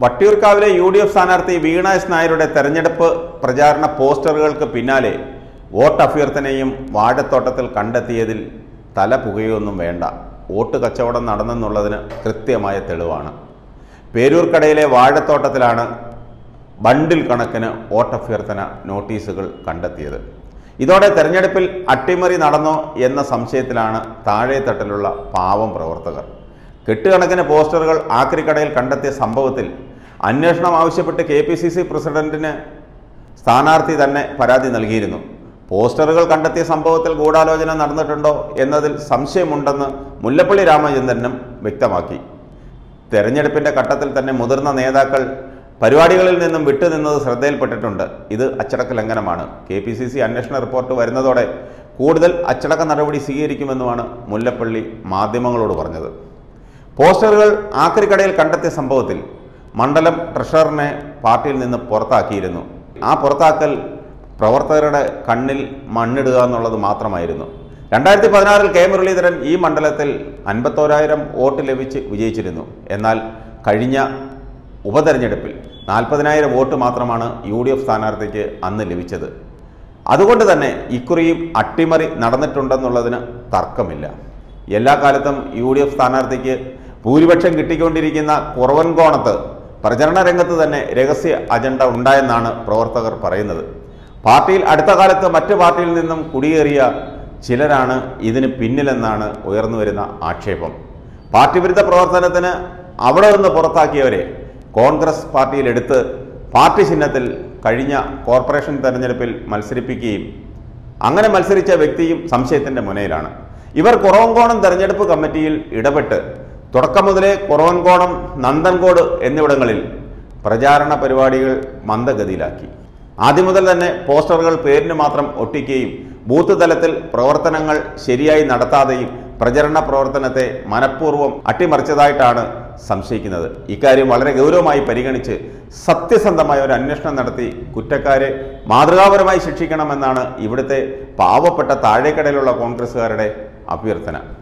വട്ടിയൂർക്കാവിലെ U D F സ്ഥാനാർത്ഥി വീണ S നായരുടെ തെരഞ്ഞെടുപ്പ് പ്രചാരണ പോസ്റ്ററുകൾക്ക് പിന്നാലെ വോട്ട് അഭ്യർത്ഥനയും വാഴത്തോട്ടത്തിൽ കണ്ടെത്തിയതിൽ തല പുകയൊന്നും വേണ്ട വോട്ട് കച്ചവടം നടന്നെന്നുള്ളതിന് കൃത്യമായ തെളിവാണ് പേരൂർക്കടയിലെ വാഴത്തോട്ടത്തിലാണ് ബണ്ടിൽ കണക്കിന് വോട്ടഭ്യർത്ഥന നോട്ടീസുകൾ കണ്ടെത്തിയത് ഇതോടെ തെരഞ്ഞെടുപ്പിൽ അട്ടിമറി നടന്നോ എന്ന സംശയത്തിലാണ് താഴെത്തട്ടിലുള്ള പാവം പ്രവർത്തകർ കെട്ടുകണക്കിന് പോസ്റ്ററുകൾ ആക്രിക്കടയിൽ കണ്ടെത്തിയ സംഭവത്തിൽ അന്വേഷണം ആവശ്യപ്പെട്ട് കെ പി സി സി പ്രസിഡന്റിന് സ്ഥാനാർത്ഥി തന്നെ പരാതി നൽകിയിരുന്നു പോസ്റ്ററുകൾ കണ്ടെത്തിയ സംഭവത്തിൽ ഗൂഢാലോചന നടന്നിട്ടുണ്ടോ എന്നതിൽ സംശയമുണ്ടെന്ന് മുല്ലപ്പള്ളി രാമചന്ദ്രനും വ്യക്തമാക്കി തെരഞ്ഞെടുപ്പിന്റെ ഘട്ടത്തിൽ തന്നെ മുതിർന്ന നേതാക്കൾ പരിപാടികളിൽ നിന്നും വിട്ടുനിന്നത് ശ്രദ്ധയിൽപ്പെട്ടിട്ടുണ്ട് ഇത് അച്ചടക്ക ലംഘനമാണ് കെ പി സി സി അന്വേഷണ റിപ്പോർട്ട് വരുന്നതോടെ കൂടുതൽ അച്ചടക്ക നടപടി സ്വീകരിക്കുമെന്നുമാണ് മുല്ലപ്പള്ളി മാധ്യമങ്ങളോട് പറഞ്ഞത് പോസ്റ്ററുകൾ ആക്രിക്കടയിൽ കണ്ടെത്തിയ സംഭവത്തിൽ മണ്ഡലം ട്രഷററിനെ പാർട്ടിയിൽ നിന്ന് പുറത്താക്കിയിരുന്നു ആ പുറത്താക്കൽ പ്രവർത്തകരുടെ കണ്ണിൽ മണ്ണിടുക എന്നുള്ളത് മാത്രമായിരുന്നു രണ്ടായിരത്തി പതിനാറിൽ കെ മുരളീധരൻ ഈ മണ്ഡലത്തിൽ അൻപത്തോരായിരം വോട്ട് ലഭിച്ച് വിജയിച്ചിരുന്നു എന്നാൽ കഴിഞ്ഞ ഉപതെരഞ്ഞെടുപ്പിൽ നാൽപ്പതിനായിരം വോട്ട് മാത്രമാണ് യു ഡി എഫ് സ്ഥാനാർത്ഥിക്ക് അന്ന് ലഭിച്ചത് അതുകൊണ്ട് തന്നെ ഇക്കുറിയും അട്ടിമറി നടന്നിട്ടുണ്ടെന്നുള്ളതിന് തർക്കമില്ല എല്ലാ കാലത്തും യു ഡി എഫ് സ്ഥാനാർത്ഥിക്ക് ഭൂരിപക്ഷം കിട്ടിക്കൊണ്ടിരിക്കുന്ന കുറവൻകോണത്ത് പ്രചരണ രംഗത്ത് തന്നെ രഹസ്യ അജണ്ട ഉണ്ടായെന്നാണ് പ്രവർത്തകർ പറയുന്നത് പാർട്ടിയിൽ അടുത്ത കാലത്ത് മറ്റു പാർട്ടിയിൽ നിന്നും കുടിയേറിയ ചിലരാണ് ഇതിന് പിന്നിലെന്നാണ് ഉയർന്നു വരുന്ന ആക്ഷേപം പാർട്ടി വിരുദ്ധ പ്രവർത്തനത്തിന് അവിടെ നിന്ന് പുറത്താക്കിയവരെ കോൺഗ്രസ് പാർട്ടിയിലെടുത്ത് പാർട്ടി ചിഹ്നത്തിൽ കഴിഞ്ഞ കോർപ്പറേഷൻ തെരഞ്ഞെടുപ്പിൽ മത്സരിപ്പിക്കുകയും അങ്ങനെ മത്സരിച്ച വ്യക്തിയും സംശയത്തിന്റെ മുനയിലാണ് ഇവർ കുറവൻകോണം തെരഞ്ഞെടുപ്പ് കമ്മിറ്റിയിൽ ഇടപെട്ട് തുടക്കം മുതലേ കുറവൻകോണം നന്ദൻകോട് എന്നിവിടങ്ങളിൽ പ്രചാരണ പരിപാടികൾ മന്ദഗതിയിലാക്കി ആദ്യം മുതൽ തന്നെ പോസ്റ്ററുകൾ പേരിന് മാത്രം ഒട്ടിക്കുകയും ബൂത്ത് തലത്തിൽ പ്രവർത്തനങ്ങൾ ശരിയായി നടത്താതെയും പ്രചരണ പ്രവർത്തനത്തെ മനഃപൂർവ്വം അട്ടിമറിച്ചതായിട്ടാണ് സംശയിക്കുന്നത് ഇക്കാര്യം വളരെ ഗൗരവമായി പരിഗണിച്ച് സത്യസന്ധമായ ഒരു അന്വേഷണം നടത്തി കുറ്റക്കാരെ മാതൃകാപരമായി ശിക്ഷിക്കണമെന്നാണ് ഇവിടുത്തെ പാവപ്പെട്ട താഴേക്കടയിലുള്ള കോൺഗ്രസ്സുകാരുടെ അഭ്യർത്ഥന